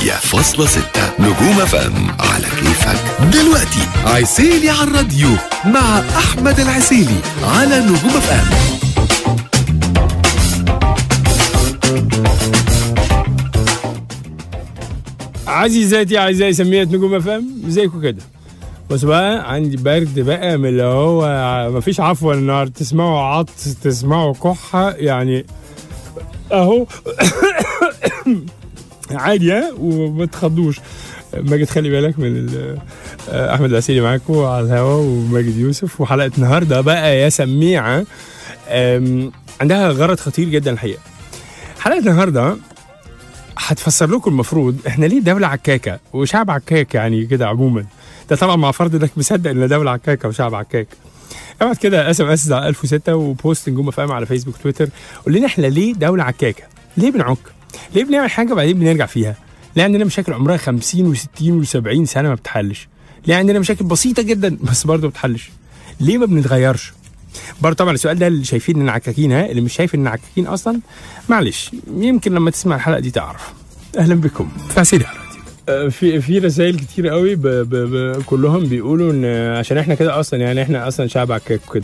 نجوم اف ام على كيفك دلوقتي عسيلي على الراديو مع احمد العسيلي على نجوم اف ام عزيزاتي اعزائي سمية نجوم اف ام ازيكم كده بس بقى عندي برد بقى من اللي هو مفيش عفو النهارده تسمعوا عطس تسمعوا كحه يعني اهو عادي ها وما تخضوش ماجد خلي بالك من ال- آه، احمد العسيلي معاكم على الهوا وماجد يوسف وحلقه النهارده بقى يا سميعه آم، عندها غرض خطير جدا الحقيقه حلقه النهارده هتفسر لكم المفروض احنا ليه دوله عكاكه وشعب عكاك يعني كده عموما ده طبعا مع فرض انك مصدق ان دوله عكاكه وشعب عكاك ابعت كده اس ام اس على 1006 وبوست نجوم فاهم على فيسبوك تويتر قول لنا احنا ليه دوله عكاكه ليه بنعك ليه بنعمل حاجه وبعدين بنرجع فيها ليه عندنا مشاكل عمرها 50 و60 و70 سنه ما بتحلش ليه عندنا مشاكل بسيطه جدا بس برضه ما بتحلش ليه ما بنتغيرش برضه طبعا السؤال ده اللي شايفين ان عكاكين ها اللي مش شايف ان عكاكين اصلا معلش يمكن لما تسمع الحلقه دي تعرف اهلا بكم في عسيري على الراديو. آه، في في رسائل كتير قوي ب ب ب كلهم بيقولوا ان عشان احنا كده اصلا يعني احنا اصلا شعب عكاك وكده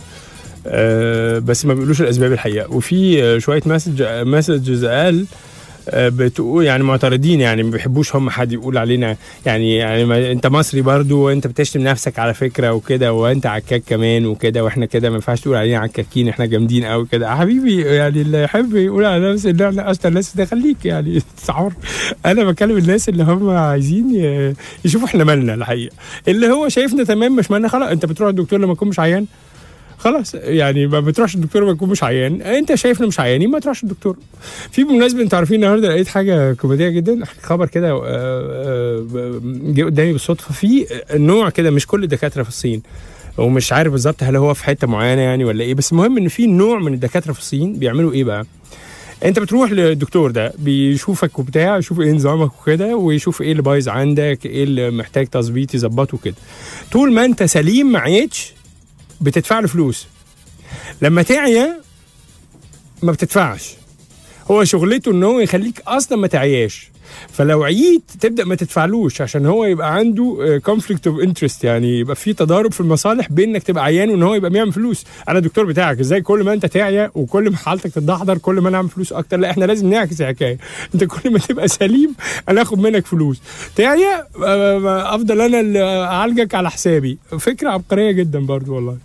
آه، بس ما بيقولوش الاسباب الحقيقه وفي آه، شويه مسج مسجز قال آه، بتقول يعني معترضين يعني ما بيحبوش هم حد يقول علينا يعني يعني ما انت مصري برضو وانت بتشتم نفسك على فكره وكده وانت عكاك كمان وكده واحنا كده ما ينفعش تقول علينا عكاكين احنا جامدين قوي كده يا حبيبي يعني اللي يحب يقول على نفسه ان احنا اشطر ناس ده خليك يعني حر انا بكلم الناس اللي هم عايزين ي- يشوفوا احنا مالنا الحقيقه اللي هو شايفنا تمام مش مالنا خلاص انت بتروح الدكتور لما تكون مش عيان خلاص يعني ما بتروحش الدكتور لما تكون مش عيان انت شايفنا مش عيانين ما تروحش الدكتور في بمناسبه انتوا عارفين النهارده لقيت حاجه كوميديه جدا خبر كده آه، آه، جه قدامي بالصدفه في نوع كده مش كل الدكاتره في الصين ومش عارف بالظبط هل هو في حته معينه يعني ولا ايه بس المهم ان في نوع من الدكاتره في الصين بيعملوا ايه بقى انت بتروح للدكتور ده بيشوفك وبتاع يشوف ايه نظامك وكده ويشوف ايه اللي بايظ عندك ايه اللي محتاج تظبيط يظبطه كده طول ما انت سليم ما عيتش بتدفع له فلوس لما تعيا ما بتدفعش هو شغلته ان هو يخليك اصلا ما تعياش فلو عييت تبدا ما تدفعلوش عشان هو يبقى عنده كونفليكت اوف انترست يعني يبقى في تضارب في المصالح بين انك تبقى عيان وان هو يبقى بيعمل فلوس انا الدكتور بتاعك ازاي كل ما انت تعيا وكل ما حالتك تتدحضر كل ما انا اعمل فلوس اكتر لا احنا لازم نعكس الحكايه انت كل ما تبقى سليم انا اخد منك فلوس تعيا آه، افضل انا اللي اعالجك على حسابي فكره عبقريه جدا برضو والله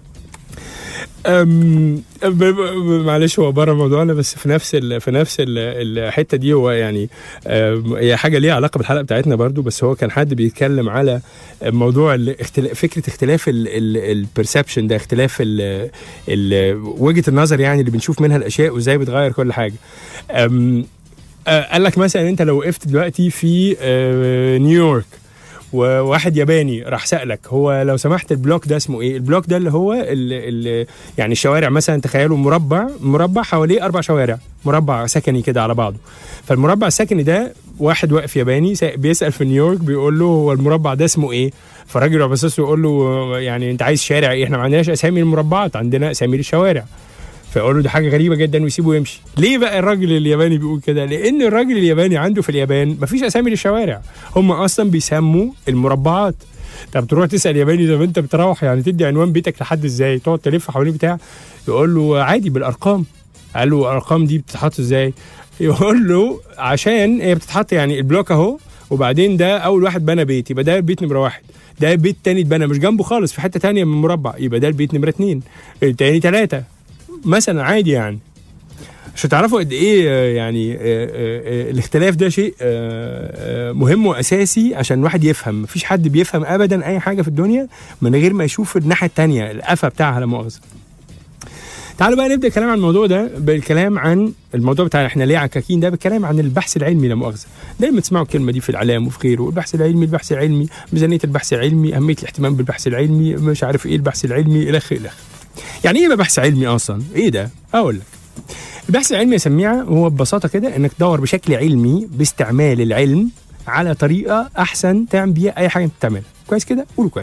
أم ب- ب- معلش هو بره موضوعنا بس في نفس ال في نفس ال الحته دي هو يعني أم، هي حاجه ليها علاقه بالحلقه بتاعتنا برضو بس هو كان حد بيتكلم على موضوع الاختلاف فكره اختلاف البرسبشن ده اختلاف ال ال وجهه النظر يعني اللي بنشوف منها الاشياء وازاي بتغير كل حاجه أم، آه، قال لك مثلا انت لو وقفت دلوقتي في آه، نيويورك وواحد ياباني راح سألك هو لو سمحت البلوك ده اسمه ايه؟ البلوك ده اللي هو ال ال يعني الشوارع مثلا تخيلوا مربع مربع حواليه اربع شوارع مربع سكني كده على بعضه فالمربع السكني ده واحد واقف ياباني سا- بيسأل في نيويورك بيقول له هو المربع ده اسمه ايه؟ فالراجل راح باصص له يقول له يعني انت عايز شارع ايه؟ احنا ما عندناش اسامي المربعات عندنا اسامي للشوارع فيقول له دي حاجه غريبه جدا ويسيبه يمشي ليه بقى الراجل الياباني بيقول كده لان الراجل الياباني عنده في اليابان مفيش اسامي للشوارع هم اصلا بيسموا المربعات طب تروح تسال ياباني طب انت بتروح يعني تدي عنوان بيتك لحد ازاي تقعد تلف حوالين بتاع يقول له عادي بالارقام قال له الارقام دي بتتحط ازاي يقول له عشان هي بتتحط يعني البلوك اهو وبعدين ده اول واحد بنى بيت يبقى ده بيت نمره واحد ده بيت تاني اتبنى مش جنبه خالص في حته تانية من المربع يبقى ده البيت نمره اتنين التاني تلاته مثلا عادي يعني عشان تعرفوا قد ايه آه، يعني آه، آه، آه، الاختلاف ده شيء آه، آه، مهم واساسي عشان الواحد يفهم مفيش حد بيفهم ابدا اي حاجه في الدنيا من غير ما يشوف الناحيه التانية القفا بتاعها لا مؤاخذه تعالوا بقى نبدا الكلام عن الموضوع ده بالكلام عن الموضوع بتاع احنا ليه عكاكين ده بالكلام عن البحث العلمي لا مؤاخذه دايما تسمعوا الكلمه دي في الاعلام وفي غيره البحث العلمي البحث العلمي ميزانيه البحث العلمي اهميه الاهتمام بالبحث العلمي مش عارف ايه البحث العلمي الخ الخ يعني ايه بقى بحث علمي اصلا ايه ده اقول لك البحث العلمي يا سميعه هو ببساطه كده انك تدور بشكل علمي باستعمال العلم على طريقه احسن تعمل بيها اي حاجه انت بتعملها كويس كده قولوا كويس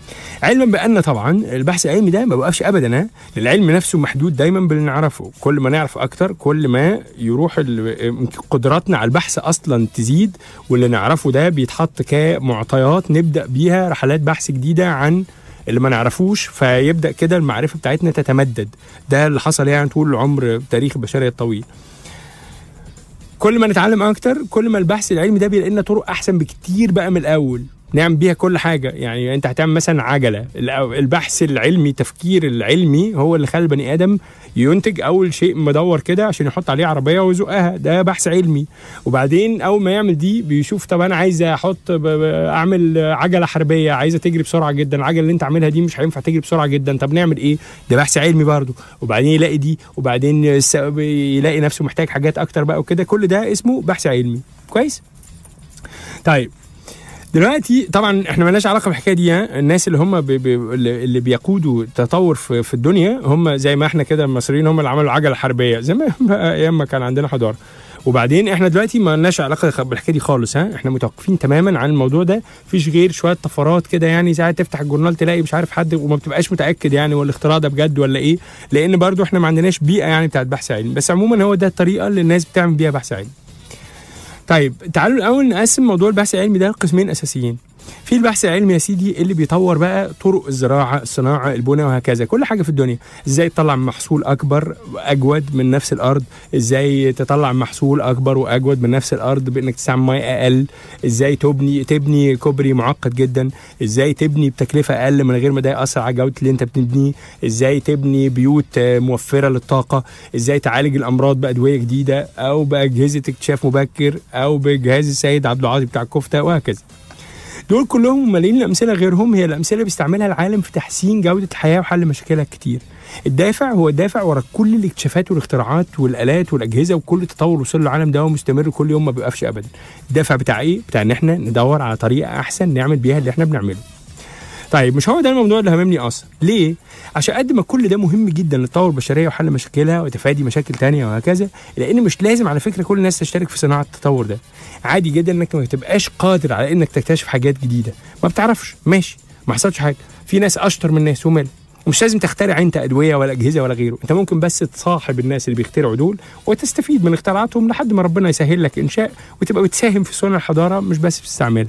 علما بان طبعا البحث العلمي ده ما بيوقفش ابدا ها العلم نفسه محدود دايما باللي نعرفه كل ما نعرف اكتر كل ما يروح ال- قدراتنا على البحث اصلا تزيد واللي نعرفه ده بيتحط كمعطيات نبدا بيها رحلات بحث جديده عن اللي ما نعرفوش فيبدا كده المعرفه بتاعتنا تتمدد ده اللي حصل يعني طول عمر تاريخ البشريه الطويل كل ما نتعلم اكتر كل ما البحث العلمي ده بيلاقي لنا طرق احسن بكتير بقى من الاول نعمل بيها كل حاجه يعني انت هتعمل مثلا عجله الأو- البحث العلمي التفكير العلمي هو اللي خلى البني ادم ينتج اول شيء مدور كده عشان يحط عليه عربيه ويزقها ده بحث علمي وبعدين اول ما يعمل دي بيشوف طب انا عايز احط ب- ب- اعمل عجله حربيه عايزه تجري بسرعه جدا العجله اللي انت عاملها دي مش هينفع تجري بسرعه جدا طب نعمل ايه ده بحث علمي برضه وبعدين يلاقي دي وبعدين يس- يلاقي نفسه محتاج حاجات اكتر بقى وكده كل ده اسمه بحث علمي كويس طيب دلوقتي طبعا احنا مالناش علاقه بالحكايه دي ها؟ الناس اللي هم بي بي اللي اللي بيقودوا التطور في, في الدنيا هم زي ما احنا كده المصريين هم اللي عملوا العجله الحربيه زي ما ما ايام ما كان عندنا حضاره وبعدين احنا دلوقتي ما لناش علاقه بالحكايه دي خالص ها احنا متوقفين تماما عن الموضوع ده مفيش غير شويه طفرات كده يعني ساعات تفتح الجورنال تلاقي مش عارف حد وما بتبقاش متاكد يعني هو الاختراع ده بجد ولا ايه لان برضو احنا ما عندناش بيئه يعني بتاعت بحث علمي بس عموما هو ده الطريقه اللي الناس بتعمل بيها بحث علمي طيب تعالوا الاول نقسم موضوع البحث العلمي ده لقسمين اساسيين في البحث العلمي يا سيدي اللي بيطور بقى طرق الزراعه الصناعه البناء وهكذا كل حاجه في الدنيا ازاي تطلع محصول اكبر واجود من نفس الارض ازاي تطلع محصول اكبر واجود من نفس الارض بانك تستعمل ميه اقل ازاي تبني تبني كوبري معقد جدا ازاي تبني بتكلفه اقل من غير ما ده ياثر على جوده اللي انت بتبنيه ازاي تبني بيوت آه، موفره للطاقه ازاي تعالج الامراض بادويه جديده او باجهزه اكتشاف مبكر او بجهاز السيد عبد العاطي بتاع الكفته وهكذا دول كلهم ملايين الامثله غيرهم هي الامثله اللي بيستعملها العالم في تحسين جوده الحياه وحل مشاكلها كتير الدافع هو الدافع ورا كل الاكتشافات والاختراعات والالات والاجهزه وكل التطور وصل للعالم ده ومستمر كل يوم ما بيوقفش ابدا الدافع بتاع ايه بتاع ان احنا ندور على طريقه احسن نعمل بيها اللي احنا بنعمله طيب مش هو ده الموضوع اللي هممني اصلا ليه عشان قد ما كل ده مهم جدا لتطور البشريه وحل مشاكلها وتفادي مشاكل تانية وهكذا لان مش لازم على فكره كل الناس تشترك في صناعه التطور ده عادي جدا انك ما تبقاش قادر على انك تكتشف حاجات جديده ما بتعرفش ماشي ما حصلش حاجه في ناس اشطر من ناس ومال ومش لازم تخترع انت ادويه ولا اجهزه ولا غيره انت ممكن بس تصاحب الناس اللي بيخترعوا دول وتستفيد من اختراعاتهم لحد ما ربنا يسهل لك انشاء وتبقى بتساهم في صنع الحضاره مش بس بتستعملها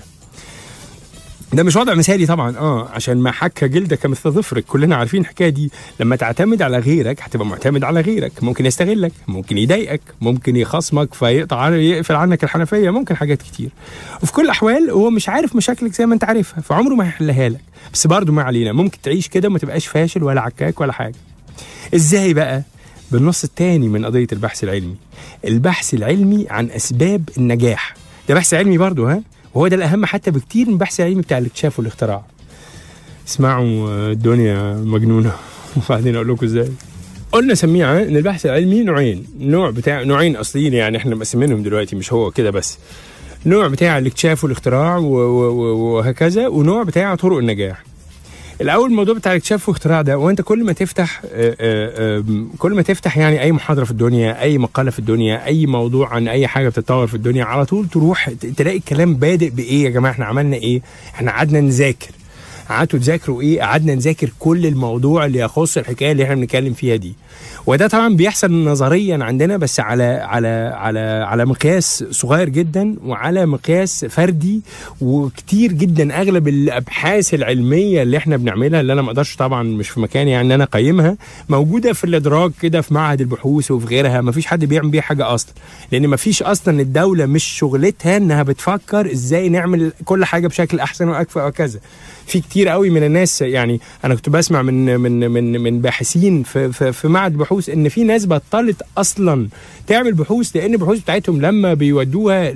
ده مش وضع مثالي طبعا اه عشان ما حك جلدك مثل ظفرك كلنا عارفين الحكايه دي لما تعتمد على غيرك هتبقى معتمد على غيرك ممكن يستغلك ممكن يضايقك ممكن يخصمك فيقطع عن- يقفل عنك الحنفيه ممكن حاجات كتير وفي كل الاحوال هو مش عارف مشاكلك زي ما انت عارفها فعمره ما هيحلها لك بس برضه ما علينا ممكن تعيش كده وما تبقاش فاشل ولا عكاك ولا حاجه ازاي بقى بالنص التاني من قضيه البحث العلمي البحث العلمي عن اسباب النجاح ده بحث علمي برضه ها وهو ده الاهم حتى بكتير من البحث العلمي بتاع الاكتشاف والاختراع اسمعوا آه، الدنيا مجنونه وبعدين اقول لكم ازاي قلنا سميعة ان البحث العلمي نوعين نوع بتاع نوعين اصليين يعني احنا مقسمينهم دلوقتي مش هو كده بس نوع بتاع الاكتشاف والاختراع و- و- و- وهكذا ونوع بتاع طرق النجاح الاول الموضوع بتاع الاكتشاف والاختراع ده وانت كل ما تفتح آه، آه، آم، كل ما تفتح يعني اي محاضره في الدنيا اي مقاله في الدنيا اي موضوع عن اي حاجه بتتطور في الدنيا على طول تروح ت- تلاقي الكلام بادئ بايه يا جماعه احنا عملنا ايه احنا قعدنا نذاكر قعدتوا تذاكروا ايه قعدنا نذاكر كل الموضوع اللي يخص الحكايه اللي احنا بنتكلم فيها دي وده طبعا بيحصل نظريا عندنا بس على على على على مقياس صغير جدا وعلى مقياس فردي وكتير جدا اغلب الابحاث العلميه اللي احنا بنعملها اللي انا ما اقدرش طبعا مش في مكاني يعني ان انا اقيمها موجوده في الادراج كده في معهد البحوث وفي غيرها ما فيش حد بيعمل بيها حاجه اصلا لان ما فيش اصلا الدوله مش شغلتها انها بتفكر ازاي نعمل كل حاجه بشكل احسن واكفأ وكذا في كتير قوي من الناس يعني انا كنت بسمع من من من من باحثين في في, في معهد بحوث ان في ناس بطلت اصلا تعمل بحوث لان البحوث بتاعتهم لما بيودوها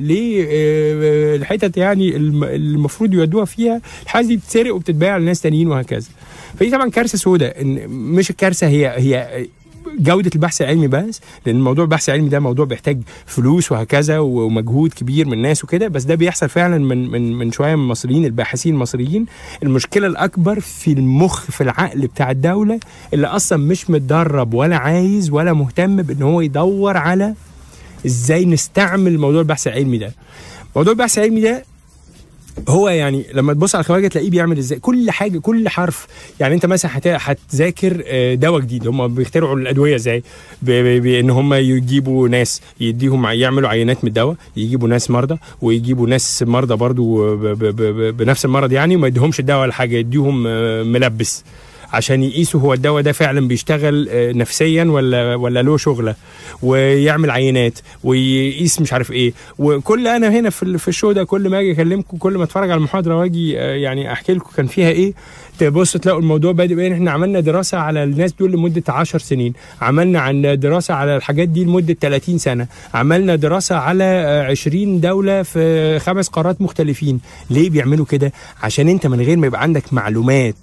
للحتت يعني الم- المفروض يودوها فيها الحاجه دي بتتسرق وبتتباع لناس تانيين وهكذا فدي طبعا كارثه سوداء ان مش الكارثه هي هي جودة البحث العلمي بس لأن موضوع البحث العلمي ده موضوع بيحتاج فلوس وهكذا ومجهود كبير من الناس وكده بس ده بيحصل فعلا من من من شوية من المصريين الباحثين المصريين المشكلة الأكبر في المخ في العقل بتاع الدولة اللي أصلا مش متدرب ولا عايز ولا مهتم بأن هو يدور على إزاي نستعمل موضوع البحث العلمي ده موضوع البحث العلمي ده هو يعني لما تبص على الخواجه تلاقيه بيعمل ازاي كل حاجه كل حرف يعني انت مثلا هت- هتذاكر آه، دواء جديد هم بيخترعوا الادويه ازاي ب- ب- بان هم يجيبوا ناس يديهم يعملوا عينات من الدواء يجيبوا ناس مرضى ويجيبوا ناس مرضى برضو ب- ب- ب- بنفس المرض يعني وما يديهمش الدواء ولا حاجه يديهم آه، ملبس عشان يقيسوا هو الدواء ده فعلا بيشتغل آه، نفسيا ولا ولا له شغله ويعمل عينات ويقيس مش عارف ايه وكل انا هنا في ال- في الشو ده كل ما اجي اكلمكم كل ما اتفرج على المحاضره واجي آه، يعني احكي لكم كان فيها ايه تبص تلاقوا الموضوع بادئ بان احنا عملنا دراسه على الناس دول لمده 10 سنين عملنا عن دراسه على الحاجات دي لمده 30 سنه عملنا دراسه على آه، 20 دوله في خمس قارات مختلفين ليه بيعملوا كده عشان انت من غير ما يبقى عندك معلومات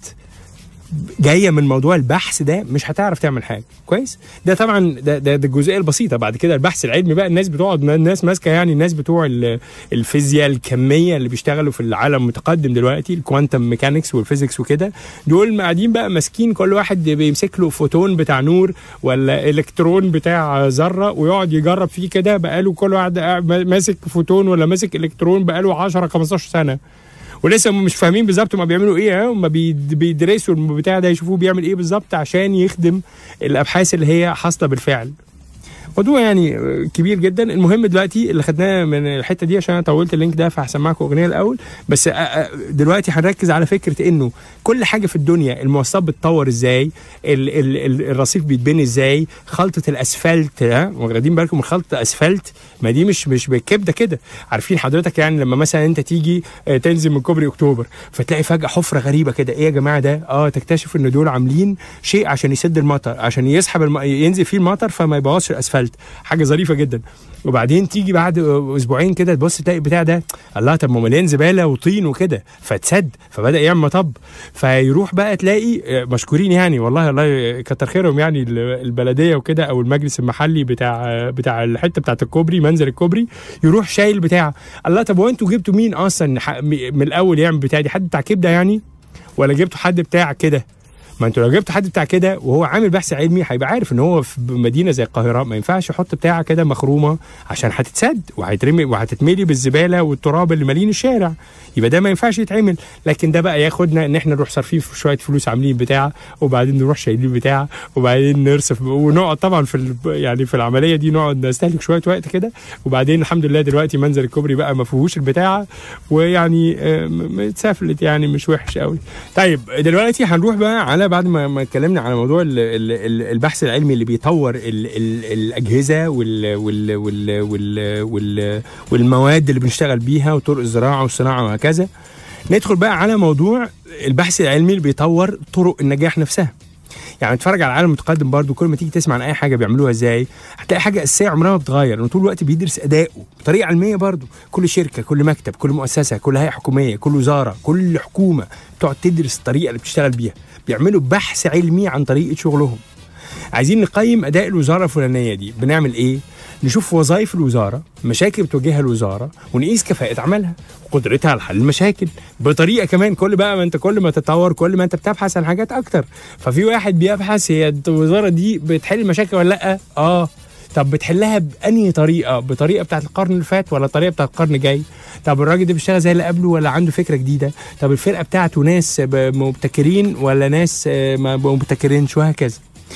جايه من موضوع البحث ده مش هتعرف تعمل حاجه كويس ده طبعا ده ده, ده الجزئيه البسيطه بعد كده البحث العلمي بقى الناس بتقعد الناس ماسكه يعني الناس بتوع ال- الفيزياء الكميه اللي بيشتغلوا في العالم المتقدم دلوقتي الكوانتم ميكانكس والفيزيكس وكده دول قاعدين بقى ماسكين كل واحد بيمسك له فوتون بتاع نور ولا الكترون بتاع ذره ويقعد يجرب فيه كده بقاله كل واحد قاعد ماسك فوتون ولا ماسك الكترون بقاله 10 15 سنه ولسه هم مش فاهمين بالظبط هم بيعملوا ايه ها؟ هم بيد- بيدرسوا البتاع ده يشوفوه بيعمل ايه بالظبط عشان يخدم الابحاث اللي هي حاصله بالفعل موضوع يعني كبير جدا المهم دلوقتي اللي خدناه من الحته دي عشان انا طولت اللينك ده فهسمعكم اغنيه الاول بس أ- أ- دلوقتي هنركز على فكره انه كل حاجه في الدنيا المواصلات بتطور ازاي ال ال ال الرصيف بيتبني ازاي خلطه الاسفلت ها واخدين بالكم من خلطه الاسفلت ما دي مش مش بالكبده كده عارفين حضرتك يعني لما مثلا انت تيجي آه، تنزل من كوبري اكتوبر فتلاقي فجاه حفره غريبه كده ايه يا جماعه ده اه تكتشف ان دول عاملين شيء عشان يسد المطر عشان يسحب الم... ينزل فيه المطر فما يبوظش الاسفلت حاجه ظريفه جدا وبعدين تيجي بعد اسبوعين كده تبص تلاقي البتاع ده الله طب ما مليان زباله وطين وكده فتسد فبدا يعمل مطب فيروح بقى تلاقي آه، مشكورين يعني والله الله كتر خيرهم يعني ال- البلديه وكده او المجلس المحلي بتاع آه، بتاع الحته بتاعت الكوبري منزل الكوبري يروح شايل بتاع الله طب وانتوا جبتوا مين اصلا ح- م- من الاول يعمل بتاع دي حد بتاع كبده يعني ولا جبتوا حد بتاع كده ما انتوا لو جبتوا حد بتاع كده وهو عامل بحث علمي هيبقى عارف ان هو في مدينه زي القاهره ما ينفعش يحط بتاعه كده مخرومه عشان هتتسد وهيترمي وهتتملي بالزباله والتراب اللي مالين الشارع يبقى ده ما ينفعش يتعمل لكن ده بقى ياخدنا ان احنا نروح صارفين في شويه فلوس عاملين بتاع وبعدين نروح شايلين بتاع وبعدين نرصف ونقعد طبعا في ال- يعني في العمليه دي نقعد نستهلك شويه وقت كده وبعدين الحمد لله دلوقتي منزل الكوبري بقى ما فيهوش البتاعه ويعني آه، م- م- اتسافلت يعني مش وحش قوي طيب دلوقتي هنروح بقى على بعد ما ما اتكلمنا على موضوع ال- ال- ال- البحث العلمي اللي بيطور ال ال الاجهزه وال وال وال وال وال والمواد اللي بنشتغل بيها وطرق الزراعه والصناعه وهكذا ندخل بقى على موضوع البحث العلمي اللي بيطور طرق النجاح نفسها يعني اتفرج على العالم المتقدم برضو كل ما تيجي تسمع عن اي حاجه بيعملوها ازاي هتلاقي حاجه اساسيه عمرها ما بتتغير انه طول الوقت بيدرس اداؤه بطريقه علميه برضو كل شركه كل مكتب كل مؤسسه كل هيئه حكوميه كل وزاره كل حكومه بتقعد تدرس الطريقه اللي بتشتغل بيها بيعملوا بحث علمي عن طريقه شغلهم عايزين نقيم اداء الوزاره الفلانيه دي بنعمل ايه نشوف وظائف الوزاره مشاكل بتواجهها الوزاره ونقيس كفاءه عملها وقدرتها على حل المشاكل بطريقه كمان كل بقى ما انت كل ما تتطور كل ما انت بتبحث عن حاجات اكتر ففي واحد بيبحث هي الوزاره دي بتحل المشاكل ولا لا اه طب بتحلها بأنهي طريقة؟ بطريقة بتاعت القرن اللي فات ولا الطريقة بتاعت القرن الجاي؟ طب الراجل ده بيشتغل زي اللي قبله ولا عنده فكرة جديدة؟ طب الفرقة بتاعته ناس ب- مبتكرين ولا ناس آه، ما مبتكرينش وهكذا.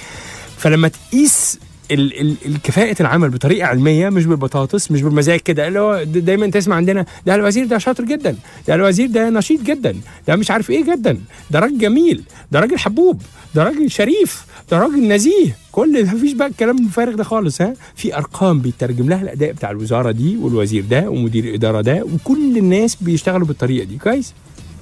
فلما تقيس ال- ال- الكفاءة العمل بطريقة علمية مش بالبطاطس مش بالمزاج كده اللي هو د- دايما تسمع عندنا ده الوزير ده شاطر جدا ده الوزير ده نشيط جدا ده مش عارف ايه جدا ده راجل جميل ده راجل حبوب ده راجل شريف ده راجل نزيه كل ده مفيش بقى الكلام الفارغ ده خالص ها في ارقام بيترجم لها الاداء بتاع الوزاره دي والوزير ده ومدير الاداره ده وكل الناس بيشتغلوا بالطريقه دي كويس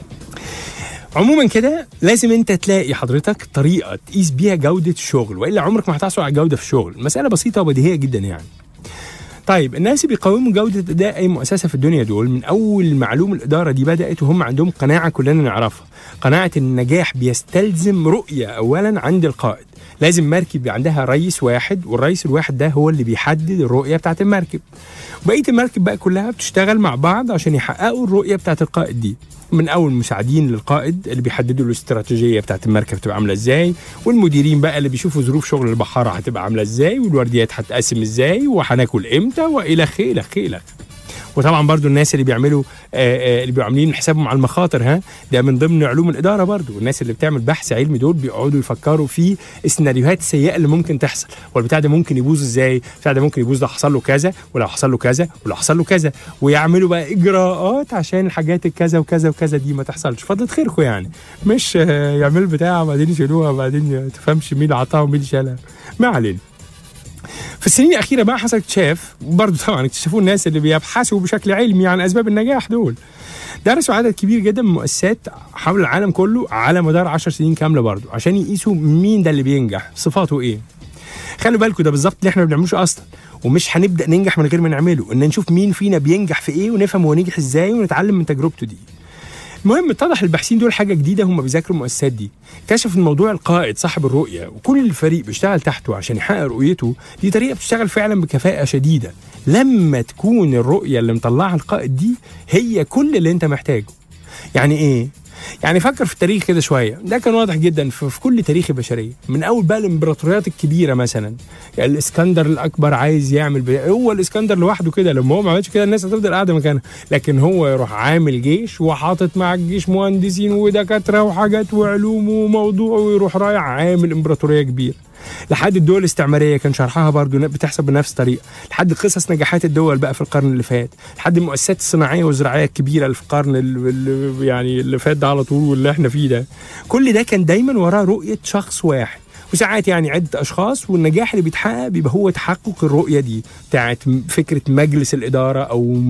عموما كده لازم انت تلاقي حضرتك طريقه تقيس بيها جوده الشغل والا عمرك ما هتحصل على الجوده في الشغل مساله بسيطه وبديهيه جدا يعني طيب الناس اللي بيقوموا جودة أداء أي مؤسسة في الدنيا دول من أول معلوم الإدارة دي بدأت وهم عندهم قناعة كلنا نعرفها قناعة إن النجاح بيستلزم رؤية أولا عند القائد لازم مركب يبقى عندها رئيس واحد والرئيس الواحد ده هو اللي بيحدد الرؤية بتاعت المركب وبقية المركب بقى كلها بتشتغل مع بعض عشان يحققوا الرؤية بتاعت القائد دي من اول مساعدين للقائد اللي بيحددوا الاستراتيجيه بتاعت المركب تبقى عامله ازاي والمديرين بقى اللي بيشوفوا ظروف شغل البحاره هتبقى عامله ازاي والورديات هتقسم ازاي وهناكل امتى والى اخره الى اخره الى اخره وطبعا برضو الناس اللي بيعملوا آه، آه، اللي بيبقوا عاملين حسابهم على المخاطر ها ده من ضمن علوم الاداره برضو الناس اللي بتعمل بحث علمي دول بيقعدوا يفكروا في السيناريوهات السيئه اللي ممكن تحصل والبتاع ده ممكن يبوظ ازاي البتاع ده ممكن يبوظ لو حصل له كذا ولو حصل له كذا ولو حصل له كذا ويعملوا بقى اجراءات عشان الحاجات الكذا وكذا وكذا دي ما تحصلش فضلت خيركم يعني مش آه، يعملوا بتاع وبعدين يشيلوها وبعدين تفهمش مين اللي عطاها ومين اللي شالها ما علينا في السنين الأخيرة بقى حصل اكتشاف وبرضه طبعا اكتشفوه الناس اللي بيبحثوا بشكل علمي عن أسباب النجاح دول درسوا عدد كبير جدا من المؤسسات حول العالم كله على مدار 10 سنين كاملة برضه عشان يقيسوا مين ده اللي بينجح صفاته إيه خلوا بالكم ده بالظبط اللي احنا ما بنعملوش اصلا ومش هنبدا ننجح من غير ما نعمله ان نشوف مين فينا بينجح في ايه ونفهم هو نجح ازاي ونتعلم من تجربته دي المهم اتضح الباحثين دول حاجه جديده هم بيذاكروا المؤسسات دي اكتشف الموضوع القائد صاحب الرؤيه وكل الفريق بيشتغل تحته عشان يحقق رؤيته دي طريقه بتشتغل فعلا بكفاءه شديده لما تكون الرؤيه اللي مطلعها القائد دي هي كل اللي انت محتاجه يعني ايه يعني فكر في التاريخ كده شويه ده كان واضح جدا في, في كل تاريخ البشريه من اول بقى الامبراطوريات الكبيره مثلا يعني الاسكندر الاكبر عايز يعمل بي... هو الاسكندر لوحده كده لما هو ما عملش كده الناس هتفضل قاعده مكانها لكن هو يروح عامل جيش وحاطط مع الجيش مهندسين ودكاتره وحاجات وعلوم وموضوع ويروح رايح عامل امبراطوريه كبيره لحد الدول الاستعماريه كان شرحها برضو بتحسب بنفس الطريقه لحد قصص نجاحات الدول بقى في القرن اللي فات لحد المؤسسات الصناعيه والزراعيه الكبيره اللي في القرن اللي يعني اللي فات ده على طول واللي احنا فيه ده كل ده كان دايما وراه رؤيه شخص واحد وساعات يعني عدة أشخاص والنجاح اللي بيتحقق بيبقى هو تحقق الرؤية دي بتاعت فكرة مجلس الإدارة أو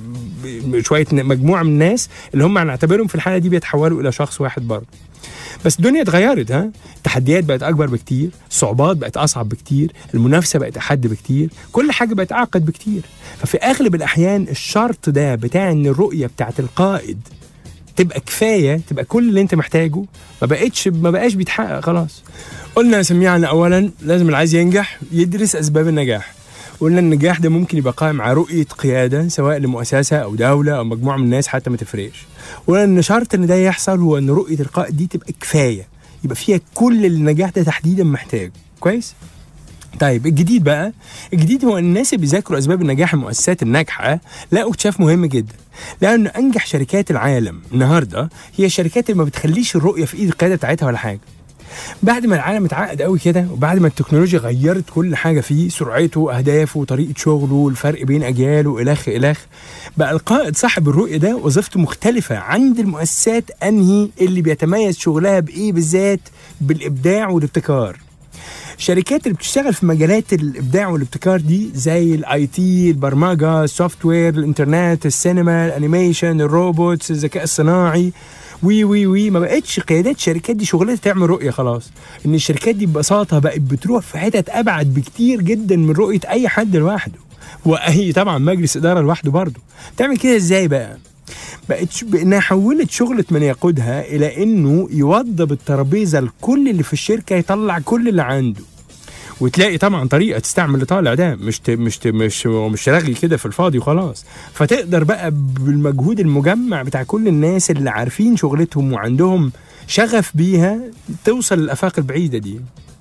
شوية مجموعة من الناس اللي هم هنعتبرهم في الحالة دي بيتحولوا إلى شخص واحد برضه بس الدنيا اتغيرت ها التحديات بقت اكبر بكتير الصعوبات بقت اصعب بكتير المنافسه بقت احد بكتير كل حاجه بقت اعقد بكتير ففي اغلب الاحيان الشرط ده بتاع ان الرؤيه بتاعت القائد تبقى كفايه تبقى كل اللي انت محتاجه ما بقتش ما بقاش بيتحقق خلاص قلنا سميعنا اولا لازم اللي عايز ينجح يدرس اسباب النجاح قلنا النجاح ده ممكن يبقى قائم على رؤيه قياده سواء لمؤسسه او دوله او مجموعه من الناس حتى ما تفرقش وقلنا ان شرط ان ده يحصل هو ان رؤيه القائد دي تبقى كفايه يبقى فيها كل اللي النجاح ده تحديدا محتاجه كويس طيب الجديد بقى الجديد هو الناس اللي بيذاكروا اسباب النجاح المؤسسات الناجحه لقوا اكتشاف مهم جدا لان انجح شركات العالم النهارده هي الشركات اللي ما بتخليش الرؤيه في ايد القياده بتاعتها ولا حاجه بعد ما العالم اتعقد قوي كده وبعد ما التكنولوجيا غيرت كل حاجه فيه سرعته اهدافه وطريقه شغله الفرق بين اجياله الخ الخ بقى القائد صاحب الرؤيه ده وظيفته مختلفه عند المؤسسات انهي اللي بيتميز شغلها بايه بالذات بالابداع والابتكار الشركات اللي بتشتغل في مجالات الابداع والابتكار دي زي الاي تي البرمجه السوفت وير الانترنت السينما الانيميشن الروبوتس الذكاء الصناعي وي وي وي ما بقتش قيادات الشركات دي شغلتها تعمل رؤيه خلاص ان الشركات دي ببساطه بقت بتروح في حتت ابعد بكتير جدا من رؤيه اي حد لوحده واي طبعا مجلس اداره لوحده برضه تعمل كده ازاي بقى بقت بانها حولت شغله من يقودها الى انه يوضب الترابيزه لكل اللي في الشركه يطلع كل اللي عنده وتلاقي طبعا طريقه تستعمل اللي طالع ده مش ت... مش ت... مش مش رغي كده في الفاضي وخلاص فتقدر بقى بالمجهود المجمع بتاع كل الناس اللي عارفين شغلتهم وعندهم شغف بيها توصل للافاق البعيده دي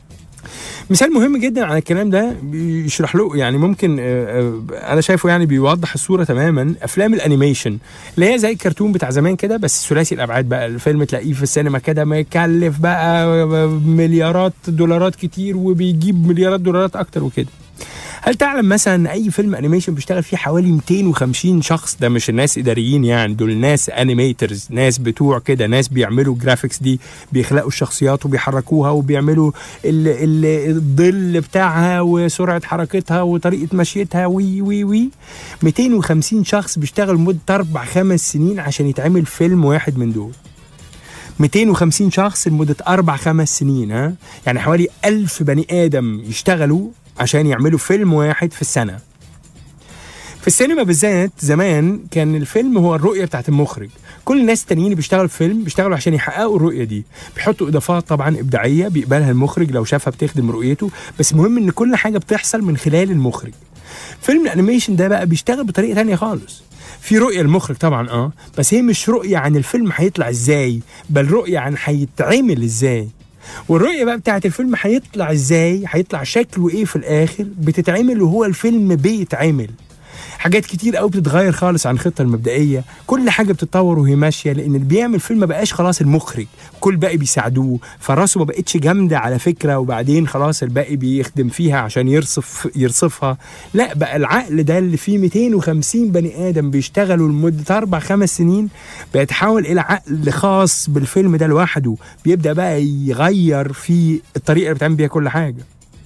مثال مهم جدا على الكلام ده بيشرح له يعني ممكن انا شايفه يعني بيوضح الصوره تماما افلام الانيميشن اللي هي زي الكرتون بتاع زمان كده بس ثلاثي الابعاد بقى الفيلم تلاقيه في السينما كده ما يكلف بقى مليارات دولارات كتير وبيجيب مليارات دولارات اكتر وكده هل تعلم مثلا ان اي فيلم انيميشن بيشتغل فيه حوالي 250 شخص ده مش الناس اداريين يعني دول ناس انيميترز ناس بتوع كده ناس بيعملوا جرافيكس دي بيخلقوا الشخصيات وبيحركوها وبيعملوا ال ال الظل بتاعها وسرعه حركتها وطريقه مشيتها وي وي وي 250 شخص بيشتغل مده اربع خمس سنين عشان يتعمل فيلم واحد من دول 250 شخص لمدة أربع خمس سنين ها يعني حوالي ألف بني آدم يشتغلوا عشان يعملوا فيلم واحد في السنة في السينما بالذات زمان كان الفيلم هو الرؤية بتاعت المخرج كل الناس التانيين اللي بيشتغلوا في فيلم بيشتغلوا عشان يحققوا الرؤية دي بيحطوا إضافات طبعا إبداعية بيقبلها المخرج لو شافها بتخدم رؤيته بس مهم إن كل حاجة بتحصل من خلال المخرج فيلم الانيميشن ده بقى بيشتغل بطريقه تانية خالص في رؤية المخرج طبعا اه بس هي مش رؤية عن الفيلم هيطلع ازاي بل رؤية عن هيتعمل ازاي والرؤية بقى بتاعت الفيلم هيطلع ازاي هيطلع شكله ايه في الاخر بتتعمل وهو الفيلم بيتعمل حاجات كتير قوي بتتغير خالص عن الخطه المبدئيه كل حاجه بتتطور وهي ماشيه لان اللي بيعمل فيلم ما بقاش خلاص المخرج كل باقي بيساعدوه فراسه ما بقتش جامده على فكره وبعدين خلاص الباقي بيخدم فيها عشان يرصف يرصفها لا بقى العقل ده اللي فيه 250 بني ادم بيشتغلوا لمده اربع خمس سنين بيتحول الى عقل خاص بالفيلم ده لوحده بيبدا بقى يغير في الطريقه اللي بتعمل بيها كل حاجه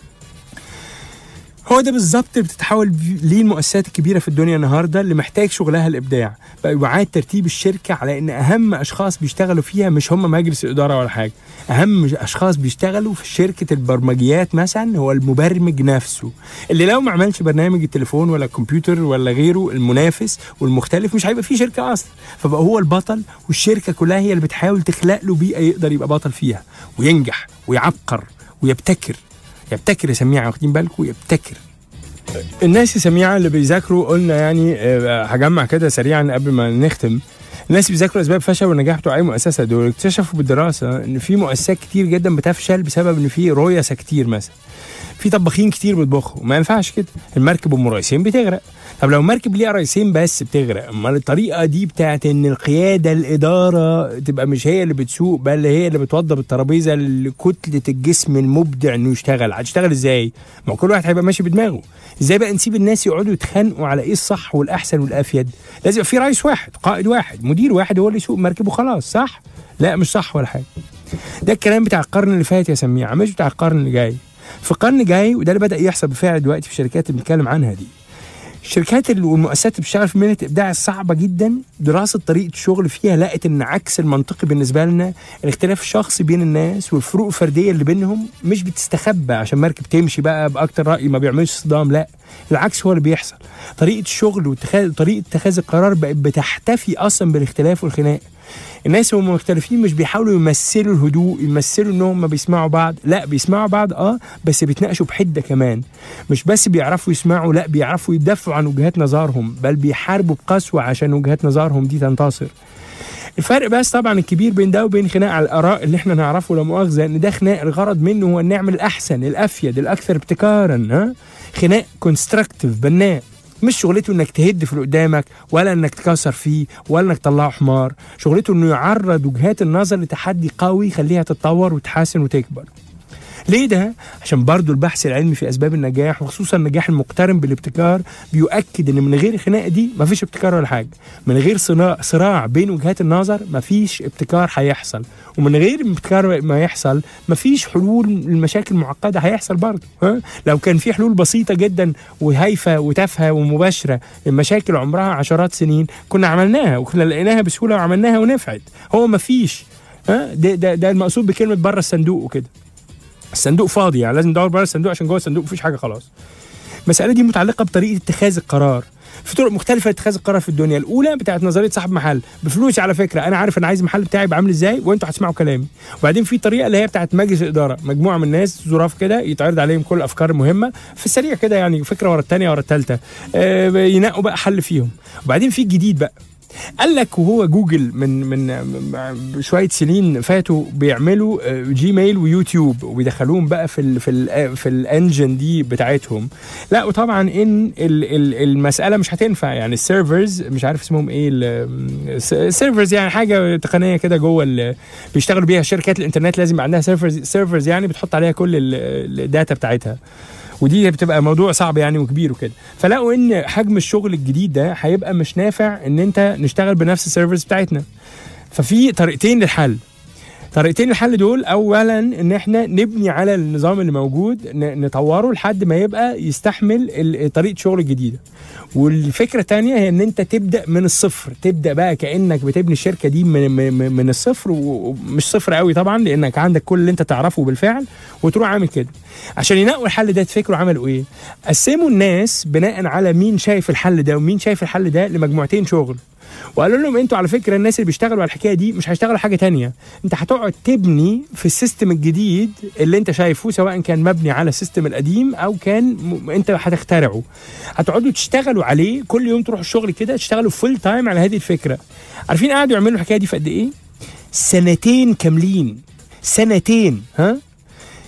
هو ده بالظبط اللي بتتحول ليه المؤسسات الكبيره في الدنيا النهارده اللي محتاج شغلها الابداع بقى يعاد ترتيب الشركه على ان اهم اشخاص بيشتغلوا فيها مش هم مجلس الاداره ولا حاجه اهم اشخاص بيشتغلوا في شركه البرمجيات مثلا هو المبرمج نفسه اللي لو ما عملش برنامج التليفون ولا الكمبيوتر ولا غيره المنافس والمختلف مش هيبقى فيه شركه اصلا فبقى هو البطل والشركه كلها هي اللي بتحاول تخلق له بيئه يقدر يبقى بطل فيها وينجح ويعبقر ويبتكر يبتكر يا سميعه واخدين بالكم يبتكر الناس يا سميعه اللي بيذاكروا قلنا يعني آه، هجمع كده سريعا قبل ما نختم الناس بيذاكروا اسباب فشل والنجاح بتوع اي مؤسسه دول اكتشفوا بالدراسه ان في مؤسسات كتير جدا بتفشل بسبب ان في رؤساء كتير مثلا في طباخين كتير بيطبخوا ما ينفعش كده المركب ام رئيسين بتغرق طب لو مركب ليها رئيسين بس بتغرق امال الطريقه دي بتاعت ان القياده الاداره تبقى مش هي اللي بتسوق بل هي اللي بتوضب الترابيزه لكتله الجسم المبدع انه يشتغل هتشتغل ازاي ما هو كل واحد هيبقى ماشي بدماغه ازاي بقى نسيب الناس يقعدوا يتخانقوا على ايه الصح والاحسن والافيد لازم يبقى في رئيس واحد قائد واحد مدير واحد هو اللي يسوق مركب وخلاص صح لا مش صح ولا حاجه ده الكلام بتاع القرن اللي فات يا سميع مش بتاع القرن اللي جاي في القرن الجاي وده اللي بدا يحصل بالفعل دلوقتي في الشركات اللي بنتكلم عنها دي الشركات اللي- والمؤسسات اللي بتشتغل في مهنه الابداع الصعبه جدا دراسه طريقه الشغل فيها لقت ان عكس المنطقي بالنسبه لنا الاختلاف الشخصي بين الناس والفروق الفرديه اللي بينهم مش بتستخبى عشان مركب تمشي بقى باكتر راي ما بيعملش صدام لا العكس هو اللي بيحصل طريقه الشغل واتخاذ طريقه اتخاذ القرار بقت بتحتفي اصلا بالاختلاف والخناق الناس هم مختلفين مش بيحاولوا يمثلوا الهدوء يمثلوا انهم ما بيسمعوا بعض لا بيسمعوا بعض اه بس بيتناقشوا بحده كمان مش بس بيعرفوا يسمعوا لا بيعرفوا يدافعوا عن وجهات نظرهم بل بيحاربوا بقسوه عشان وجهات نظرهم دي تنتصر الفرق بس طبعا الكبير بين ده وبين خناق على الاراء اللي احنا نعرفه لا مؤاخذه ان ده خناق الغرض منه هو ان نعمل الاحسن الافيد الاكثر ابتكارا ها خناق كونستراكتيف بناء مش شغلته انك تهد في اللي قدامك ولا انك تكسر فيه ولا انك تطلعه حمار شغلته انه يعرض وجهات النظر لتحدي قوي يخليها تتطور وتحسن وتكبر ليه ده؟ عشان برضو البحث العلمي في اسباب النجاح وخصوصا النجاح المقترن بالابتكار بيؤكد ان من غير الخناقه دي مفيش ابتكار ولا حاجه، من غير صنا- صراع بين وجهات النظر مفيش ابتكار هيحصل، ومن غير ابتكار ما يحصل مفيش حلول للمشاكل المعقده هيحصل برضو، ها؟ لو كان في حلول بسيطه جدا وهايفه وتافهه ومباشره المشاكل عمرها عشرات سنين كنا عملناها وكنا لقيناها بسهوله وعملناها ونفعت، هو مفيش ها ده ده, ده المقصود بكلمه بره الصندوق وكده. الصندوق فاضي يعني لازم ندور بره الصندوق عشان جوه الصندوق مفيش حاجه خلاص المساله دي متعلقه بطريقه اتخاذ القرار في طرق مختلفه لاتخاذ القرار في الدنيا الاولى بتاعت نظريه صاحب محل بفلوسي على فكره انا عارف انا عايز المحل بتاعي يبقى عامل ازاي وانتوا هتسمعوا كلامي وبعدين في طريقه اللي هي بتاعت مجلس الاداره مجموعه من الناس ظراف كده يتعرض عليهم كل الافكار المهمه في السريع كده يعني فكره ورا الثانيه ورا الثالثه آه ينقوا بقى حل فيهم وبعدين في الجديد بقى قال لك وهو جوجل من من من شويه سنين فاتوا بيعملوا آه، جيميل ويوتيوب وبيدخلوهم بقى في ال في ال في الانجن دي بتاعتهم لا وطبعا ان ال ال المساله مش هتنفع يعني السيرفرز مش عارف اسمهم ايه السيرفرز يعني حاجه تقنيه كده جوه ال- بيشتغلوا بيها شركات الانترنت لازم يبقى عندها سيرفرز سيرفرز يعني بتحط عليها كل ال- الداتا بتاعتها ودي بتبقى موضوع صعب يعني وكبير وكده فلقوا ان حجم الشغل الجديد ده هيبقى مش نافع ان انت نشتغل بنفس السيرفرز بتاعتنا ففي طريقتين للحل طريقتين الحل دول اولا ان احنا نبني على النظام اللي موجود ن- نطوره لحد ما يبقى يستحمل ال- طريقه شغل الجديده والفكره الثانيه هي ان انت تبدا من الصفر تبدا بقى كانك بتبني الشركه دي من من, من الصفر و- ومش صفر قوي طبعا لانك عندك كل اللي انت تعرفه بالفعل وتروح عامل كده عشان ينقوا الحل ده تفكروا عملوا ايه قسموا الناس بناء على مين شايف الحل ده ومين شايف الحل ده لمجموعتين شغل وقالوا لهم انتوا على فكره الناس اللي بيشتغلوا على الحكايه دي مش هيشتغلوا حاجه تانية انت هتقعد تبني في السيستم الجديد اللي انت شايفه سواء كان مبني على السيستم القديم او كان م... انت هتخترعه هتقعدوا تشتغلوا عليه كل يوم تروحوا الشغل كده تشتغلوا فول تايم على هذه الفكره عارفين قعدوا يعملوا الحكايه دي في قد ايه سنتين كاملين سنتين ها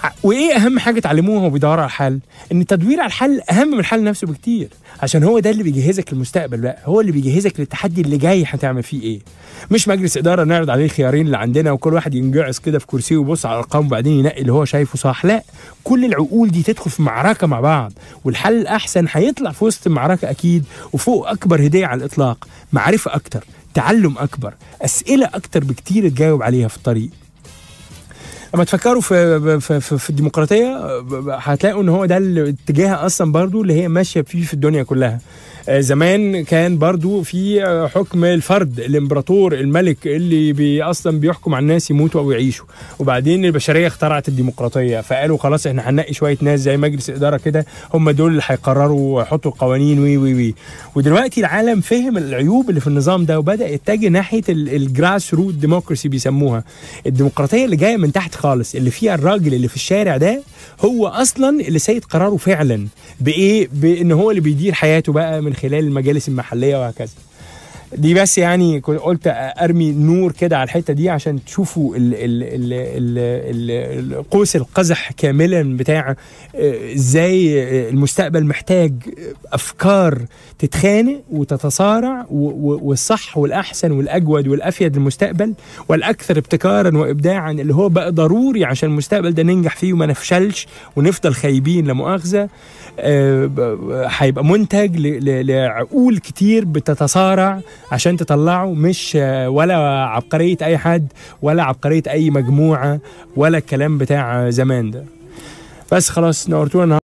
ع- وايه اهم حاجه اتعلموها وبيدوروا على الحل ان التدوير على الحل اهم من الحل نفسه بكتير عشان هو ده اللي بيجهزك للمستقبل بقى هو اللي بيجهزك للتحدي اللي جاي هتعمل فيه ايه مش مجلس اداره نعرض عليه الخيارين اللي عندنا وكل واحد ينجعس كده في كرسيه ويبص على الارقام وبعدين ينقي اللي هو شايفه صح لا كل العقول دي تدخل في معركه مع بعض والحل الاحسن هيطلع في وسط المعركه اكيد وفوق اكبر هديه على الاطلاق معرفه اكتر تعلم اكبر اسئله اكتر بكتير تجاوب عليها في الطريق لما تفكروا في في, في, في الديمقراطيه ب- ب- هتلاقوا ان هو ده الاتجاه اصلا برضو اللي هي ماشيه فيه في الدنيا كلها آه، زمان كان برضو في آه، حكم الفرد الامبراطور الملك اللي بي اصلا بيحكم على الناس يموتوا او يعيشوا وبعدين البشريه اخترعت الديمقراطيه فقالوا خلاص احنا هننقي شويه ناس زي مجلس اداره كده هم دول اللي هيقرروا ويحطوا القوانين وي وي وي ودلوقتي العالم فهم العيوب اللي في النظام ده وبدا يتجه ناحيه الجراس روت ديموكراسي بيسموها الديمقراطيه اللي جايه من تحت خالص اللي فيها الراجل اللي في الشارع ده هو اصلا اللي سيد قراره فعلا بايه بان هو اللي بيدير حياته بقى من خلال المجالس المحليه وهكذا دي بس يعني كنت قلت ارمي نور كده على الحته دي عشان تشوفوا ال ال ال ال ال قوس القزح كاملا بتاع آه، ازاي آه، المستقبل محتاج افكار تتخانق وتتصارع و- و- والصح والاحسن والاجود والافيد للمستقبل والاكثر ابتكارا وابداعا اللي هو بقى ضروري عشان المستقبل ده ننجح فيه وما نفشلش ونفضل خايبين لا مؤاخذه آه، ب- ب- هيبقى منتج ل- ل- لعقول كتير بتتصارع عشان تطلعه مش آه، ولا عبقريه اي حد ولا عبقريه اي مجموعه ولا الكلام بتاع زمان ده بس خلاص نورتونا النهارده